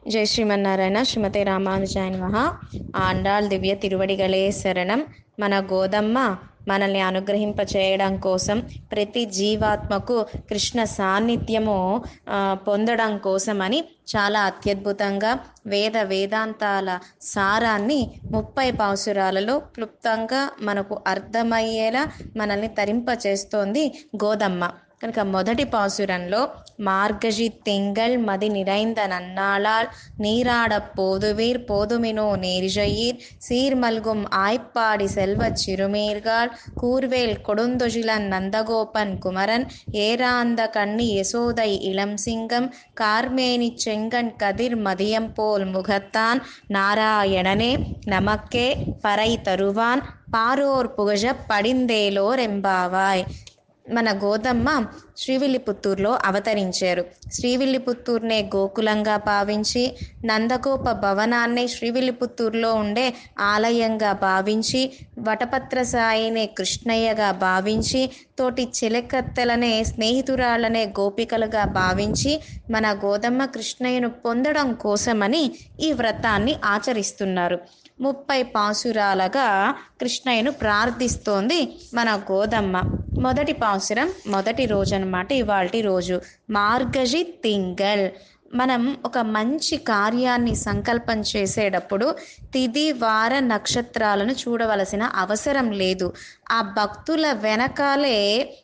జై శ్రీమన్నారాయణ శ్రీమతి రామానుజాయ నమః ఆండాళ్ దివ్య తిరువడిగలే శరణం మన గోదమ్మ మనల్ని అనుగ్రహింప చేయడం కోసం ప్రతి జీవాత్మకు కృష్ణ సాన్నిధ్యము ఆ, పొందడం కోసమని చాలా అత్యద్భుతంగా వేద వేదాంతాల సారాన్ని ముప్పై పాసురాలలో క్లుప్తంగా మనకు అర్థమయ్యేలా మనల్ని తరింపచేస్తోంది గోదమ్మ కనుక మొదటి పాసురంలో మార్గజి తింగల్ మది நிறைந்த நன்னாளால் நீராட போதுவீர் போதுமினோ நேரிழையீர் சீர்மல்கும் ஆய்ப்பாடி செல்வச் சிறுமீர்கால் கூர்வேல் கொடுந்தொழிலன் நந்தகோபன் குமரன் ஏராந்த கண்ணி யசோதை இளம் சிங்கம் கார்மேனி செங்கன் கதிர் மதியம் போல் முகத்தான் நாராயணனே நமக்கே பறை தருவான் பாரோர் புகழ படிந்தேலோர் ఎంబావాయ్ మన గోదమ్మ శ్రీవిల్లిపుత్తూరులో అవతరించారు శ్రీవిల్లిపుత్తూరునే గోకులంగా భావించి నందగోప భవనాన్నే శ్రీవిల్లిపుత్తూరులో ఉండే ఆలయంగా భావించి వటపత్ర సాయినే కృష్ణయ్యగా భావించి తోటి చిలకత్తెలనే స్నేహితురాళ్ళనే గోపికలుగా భావించి మన గోదమ్మ కృష్ణయ్యను పొందడం కోసమని ఈ వ్రతాన్ని ఆచరిస్తున్నారు ముప్పై పాసురాలుగా కృష్ణయ్యను ప్రార్థిస్తోంది మన గోదమ్మ మొదటి పాసురం మొదటి రోజు అనమాట ఇవాల్టి రోజు మార్గజి తింగల్ మనం ఒక మంచి కార్యాన్ని సంకల్పం చేసేటప్పుడు తిది వార నక్షత్రాలను చూడవలసిన అవసరం లేదు ఆ భక్తుల వెనకాలే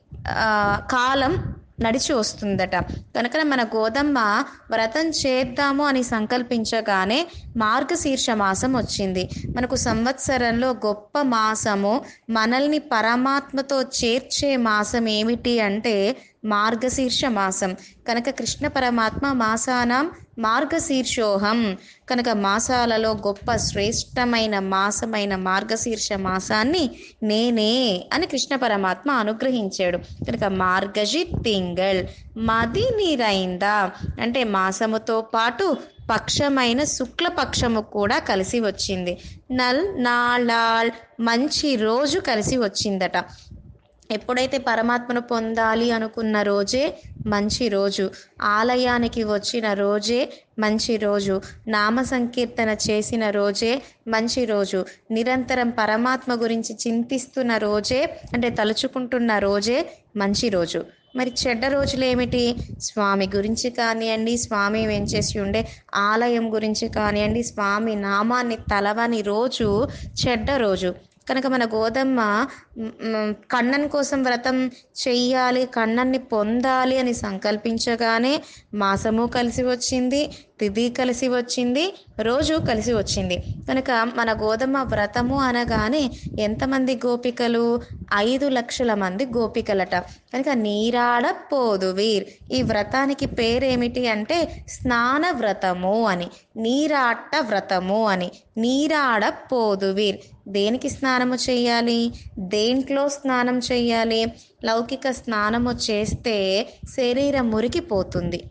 ఆ, కాలం నడిచి వస్తుందట కనుక మన గోదమ్మ వ్రతం చేద్దాము అని సంకల్పించగానే మార్గశీర్ష మాసం వచ్చింది మనకు సంవత్సరంలో గొప్ప మాసము మనల్ని పరమాత్మతో చేర్చే మాసం ఏమిటి అంటే మార్గశీర్ష మాసం కనుక కృష్ణ పరమాత్మ మాసానాం మార్గశీర్షోహం కనుక మాసాలలో గొప్ప శ్రేష్టమైన మాసమైన మార్గశీర్ష మాసాన్ని నేనే అని కృష్ణ పరమాత్మ అనుగ్రహించాడు కనుక మార్గజి తింగల్ మది నీరైందా అంటే మాసముతో పాటు పక్షమైన శుక్లపక్షము కూడా కలిసి వచ్చింది నల్ నాళాల్ మంచి రోజు కలిసి వచ్చిందట ఎప్పుడైతే పరమాత్మను పొందాలి అనుకున్న రోజే మంచి రోజు ఆలయానికి వచ్చిన రోజే మంచి రోజు నామ సంకీర్తన చేసిన రోజే మంచి రోజు నిరంతరం పరమాత్మ గురించి చింతిస్తున్న రోజే అంటే తలుచుకుంటున్న రోజే మంచి రోజు మరి చెడ్డ రోజులు ఏమిటి స్వామి గురించి కానివ్వండి స్వామి వెంచేసి ఉండే ఆలయం గురించి కానివ్వండి స్వామి నామాన్ని తలవని రోజు చెడ్డ రోజు కనుక మన గోదమ్మ మ్, మ్, కണ്ണన్ కోసం వ్రతం చెయ్యాలి కണ്ണన్ని పొందాలి అని సంకల్పించగానే మాసము కలిసి వచ్చింది తిథి కలిసి వచ్చింది రోజు కలిసి వచ్చింది కనుక మన గోధుమ వ్రతము అనగానే ఎంతమంది గోపికలు ఐదు లక్షల మంది గోపికలట కనుక నీరాడ పోదువీర్ ఈ వ్రతానికి పేరేమిటి అంటే స్నాన వ్రతము అని నీరాట వ్రతము అని నీరాడ పోదువీర్ దేనికి స్నానము చేయాలి దేంట్లో స్నానం చేయాలి లౌకిక స్నానము చేస్తే శరీరం మురికిపోతుంది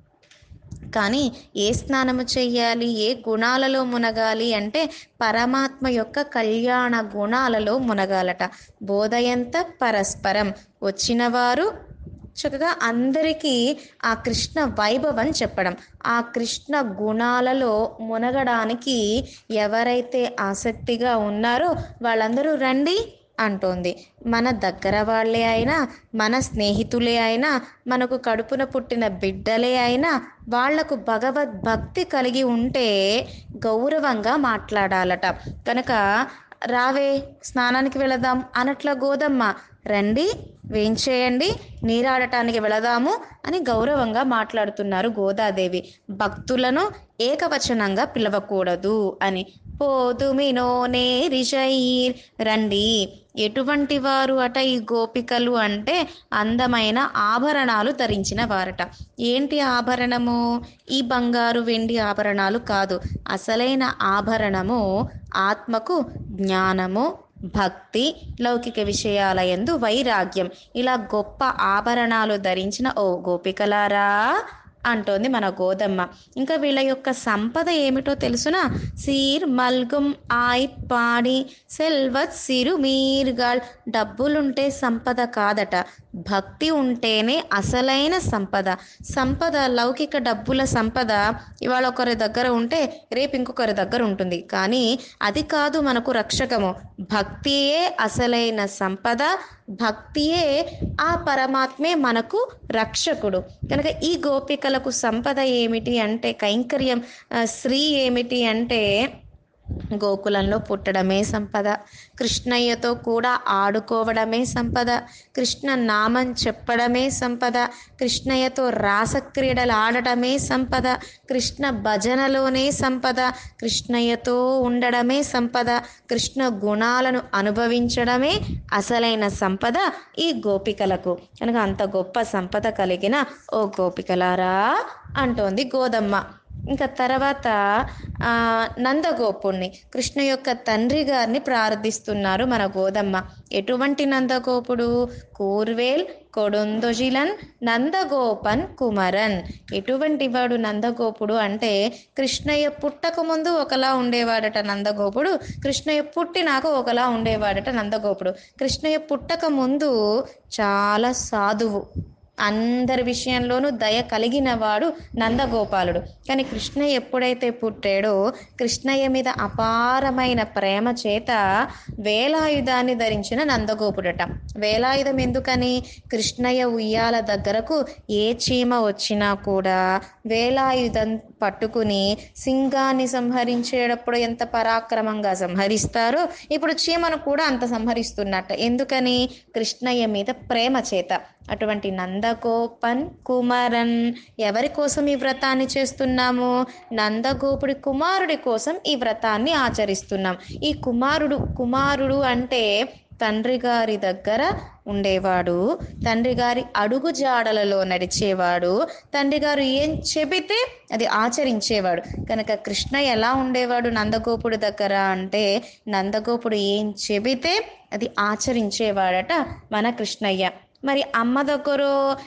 కానీ ఏ స్నానము చెయ్యాలి ఏ గుణాలలో మునగాలి అంటే పరమాత్మ యొక్క కళ్యాణ గుణాలలో మునగాలట బోధయంత పరస్పరం వచ్చిన వారు చక్కగా అందరికీ ఆ కృష్ణ వైభవం చెప్పడం ఆ కృష్ణ గుణాలలో మునగడానికి ఎవరైతే ఆసక్తిగా ఉన్నారో వాళ్ళందరూ రండి అంటోంది మన దగ్గర వాళ్ళే అయినా మన స్నేహితులే అయినా మనకు కడుపున పుట్టిన బిడ్డలే అయినా వాళ్లకు భగవద్భక్తి కలిగి ఉంటే గౌరవంగా మాట్లాడాలట కనుక రావే స్నానానికి వెళదాం అనట్ల గోదమ్మ రండి వేంచేయండి నీరాడటానికి వెళదాము అని గౌరవంగా మాట్లాడుతున్నారు గోదాదేవి భక్తులను ఏకవచనంగా పిలవకూడదు అని పోదుమినో నేరిషైర్ రండి ఎటువంటి వారు అట ఈ గోపికలు అంటే అందమైన ఆభరణాలు ధరించిన వారట ఏంటి ఆభరణము ఈ బంగారు వెండి ఆభరణాలు కాదు అసలైన ఆభరణము ఆత్మకు జ్ఞానము భక్తి లౌకిక విషయాల యందు వైరాగ్యం ఇలా గొప్ప ఆభరణాలు ధరించిన ఓ గోపికలారా అంటోంది మన గోదమ్మ ఇంకా వీళ్ళ యొక్క సంపద ఏమిటో తెలుసునా సీర్ మల్గుం ఆయ్ పాడి సెల్వత్ సిరు మీర్గాల్ డబ్బులుంటే సంపద కాదట భక్తి ఉంటేనే అసలైన సంపద సంపద లౌకిక డబ్బుల సంపద ఇవాళ ఒకరి దగ్గర ఉంటే రేపు ఇంకొకరి దగ్గర ఉంటుంది కానీ అది కాదు మనకు రక్షకము భక్తియే అసలైన సంపద భక్తియే ఆ పరమాత్మే మనకు రక్షకుడు కనుక ఈ గోపికలకు సంపద ఏమిటి అంటే కైంకర్యం ఆ, శ్రీ ఏమిటి అంటే గోకులంలో పుట్టడమే సంపద కృష్ణయ్యతో కూడా ఆడుకోవడమే సంపద కృష్ణ నామం చెప్పడమే సంపద కృష్ణయ్యతో రాసక్రీడలు ఆడటమే సంపద కృష్ణ భజనలోనే సంపద కృష్ణయ్యతో ఉండడమే సంపద కృష్ణ గుణాలను అనుభవించడమే అసలైన సంపద ఈ గోపికలకు కనుక అంత గొప్ప సంపద కలిగిన ఓ గోపికలారా అంటోంది గోదమ్మ ఇంకా తర్వాత ఆ, నందగోపుణ్ణి కృష్ణ యొక్క తండ్రి గారిని ప్రార్థిస్తున్నారు మన గోదమ్మ ఎటువంటి నందగోపుడు కూర్వేల్ కొడొందొజిలన్ నందగోపన్ కుమరన్ ఎటువంటి వాడు నందగోపుడు అంటే కృష్ణయ్య పుట్టక ముందు ఒకలా ఉండేవాడట నందగోపుడు కృష్ణయ్య పుట్టినాక ఒకలా ఉండేవాడట నందగోపుడు కృష్ణయ్య పుట్టక ముందు చాలా సాధువు అందరి విషయంలోనూ దయ కలిగిన వాడు నందగోపాలుడు కానీ కృష్ణయ్య ఎప్పుడైతే పుట్టాడో కృష్ణయ్య మీద అపారమైన ప్రేమ చేత వేలాయుధాన్ని ధరించిన నందగోపుడట వేలాయుధం ఎందుకని కృష్ణయ్య ఉయ్యాల దగ్గరకు ఏ చీమ వచ్చినా కూడా వేలాయుధం పట్టుకుని సింగాన్ని సంహరించేటప్పుడు ఎంత పరాక్రమంగా సంహరిస్తారో ఇప్పుడు చీమను కూడా అంత సంహరిస్తున్నట్ట ఎందుకని కృష్ణయ్య మీద ప్రేమ చేత అటువంటి నందగోపన్ కుమారన్ ఎవరి కోసం ఈ వ్రతాన్ని చేస్తున్నాము నందగోపుడి కుమారుడి కోసం ఈ వ్రతాన్ని ఆచరిస్తున్నాం ఈ కుమారుడు కుమారుడు అంటే తండ్రి గారి దగ్గర ఉండేవాడు తండ్రి గారి అడుగు జాడలలో నడిచేవాడు తండ్రి గారు ఏం చెబితే అది ఆచరించేవాడు కనుక కృష్ణ ఎలా ఉండేవాడు నందగోపుడు దగ్గర అంటే నందగోపుడు ఏం చెబితే అది ఆచరించేవాడట మన కృష్ణయ్య మరి అమ్మ దగ్గర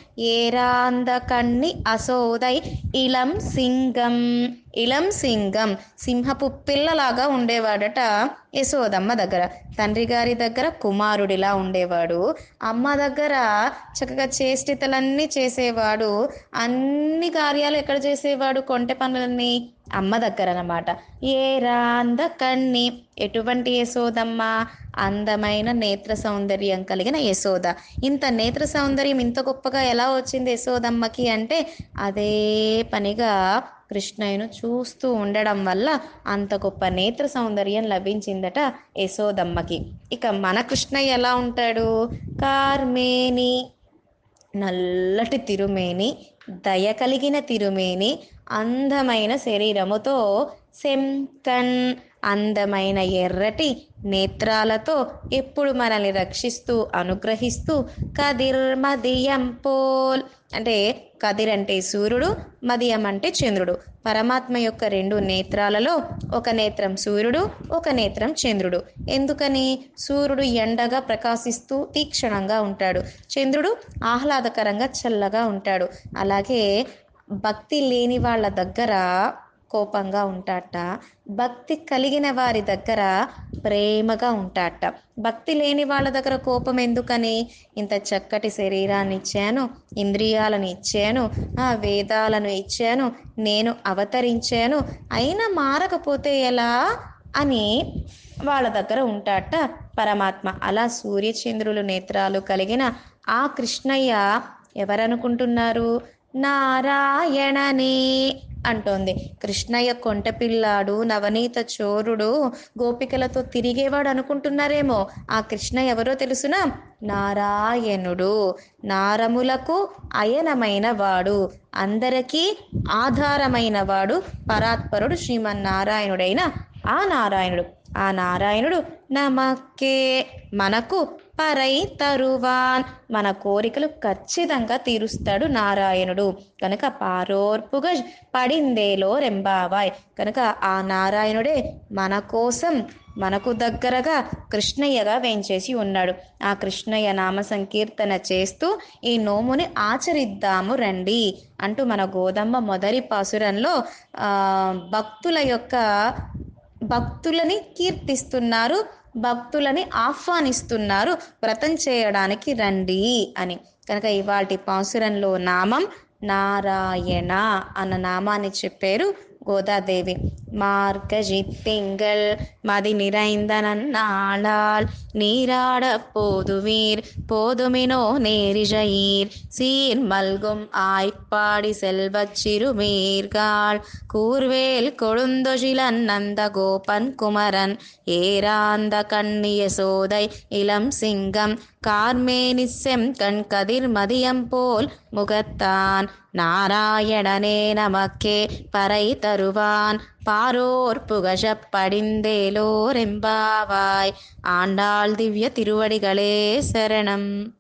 ఏరాంద కన్ని అసోదై ఇలం సింగం ఇలం సింగం సింహపు పిల్లలాగా ఉండేవాడట యశోదమ్మ దగ్గర తండ్రి గారి దగ్గర కుమారుడిలా ఉండేవాడు అమ్మ దగ్గర చక్కగా చేష్టితలన్నీ చేసేవాడు అన్ని కార్యాలు ఎక్కడ చేసేవాడు కొంటె పనులన్నీ అమ్మ దగ్గర అన్నమాట ఏరాంద కన్ని ఎటువంటి యశోదమ్మ అందమైన నేత్ర సౌందర్యం కలిగిన యశోద ఇంత నేత్ర సౌందర్యం ఇంత గొప్పగా ఎలా వచ్చింది యశోదమ్మకి అంటే అదే పనిగా కృష్ణయ్యను చూస్తూ ఉండడం వల్ల అంత గొప్ప నేత్ర సౌందర్యం లభించిందట యశోదమ్మకి ఇక మన కృష్ణయ్య ఎలా ఉంటాడు కార్మేని నల్లటి తిరుమేని దయ కలిగిన తిరుమేని అందమైన శరీరముతో సెంకన్ అందమైన ఎర్రటి నేత్రాలతో ఎప్పుడు మనల్ని రక్షిస్తూ అనుగ్రహిస్తూ కదిర్మదియం పోల్ అంటే కదిర్ అంటే సూర్యుడు మదియం అంటే చంద్రుడు పరమాత్మ యొక్క రెండు నేత్రాలలో ఒక నేత్రం సూర్యుడు ఒక నేత్రం చంద్రుడు ఎందుకని సూర్యుడు ఎండగా ప్రకాశిస్తూ తీక్షణంగా ఉంటాడు చంద్రుడు ఆహ్లాదకరంగా చల్లగా ఉంటాడు అలాగే భక్తి లేని వాళ్ళ దగ్గర కోపంగా ఉంటాట భక్తి కలిగిన వారి దగ్గర ప్రేమగా ఉంటాట భక్తి లేని వాళ్ళ దగ్గర కోపం ఎందుకని ఇంత చక్కటి శరీరాన్ని ఇచ్చాను ఇంద్రియాలను ఇచ్చాను ఆ వేదాలను ఇచ్చాను నేను అవతరించాను అయినా మారకపోతే ఎలా అని వాళ్ళ దగ్గర ఉంటాట పరమాత్మ అలా సూర్యచంద్రులు నేత్రాలు కలిగిన ఆ కృష్ణయ్య ఎవరనుకుంటున్నారు నారాయణనే అంటోంది కృష్ణయ్య కొంటపిల్లాడు నవనీత చోరుడు గోపికలతో తిరిగేవాడు అనుకుంటున్నారేమో ఆ కృష్ణ ఎవరో తెలుసునా నారాయణుడు నారములకు అయనమైన వాడు అందరికీ ఆధారమైన వాడు పరాత్పరుడు శ్రీమన్నారాయణుడైన ఆ నారాయణుడు ఆ నారాయణుడు నమకే మనకు పరై తరువాన్ మన కోరికలు ఖచ్చితంగా తీరుస్తాడు నారాయణుడు కనుక పారోర్పుగా పడిందేలో రెంబావాయ్ కనుక ఆ నారాయణుడే మన కోసం మనకు దగ్గరగా కృష్ణయ్యగా వేంచేసి ఉన్నాడు ఆ కృష్ణయ్య నామ సంకీర్తన చేస్తూ ఈ నోముని ఆచరిద్దాము రండి అంటూ మన గోదమ్మ మొదటి పాసురంలో ఆ భక్తుల యొక్క భక్తులని కీర్తిస్తున్నారు భక్తులని ఆహ్వానిస్తున్నారు వ్రతం చేయడానికి రండి అని కనుక ఇవాటి పాసురంలో నామం నారాయణ అన్న నామాన్ని చెప్పారు గోదాదేవి మార్గజి తింగల్ మది நிறைந்த நன்னாளால் நீராட போதுவீர் போதுமினோ நேரிழையீர் சீர் மல்கும் ஆய்ப்பாடி செல்வச் சிறுமீர்காள் கூர்வேல் கொழுந்தொழிலன் நந்த கோபன் குமரன் ஏராந்த கண்ணிய சோதை இளம் சிங்கம் கார்மேனி செம்கண் கதிர் மதியம் போல் முகத்தான் நாராயணனே நமக்கே பறை தருவான் பாரோர் புகழப் படிந்தேலோரெம்பாவாய் ஆண்டாள் திவ்ய திருவடிகளே சரணம்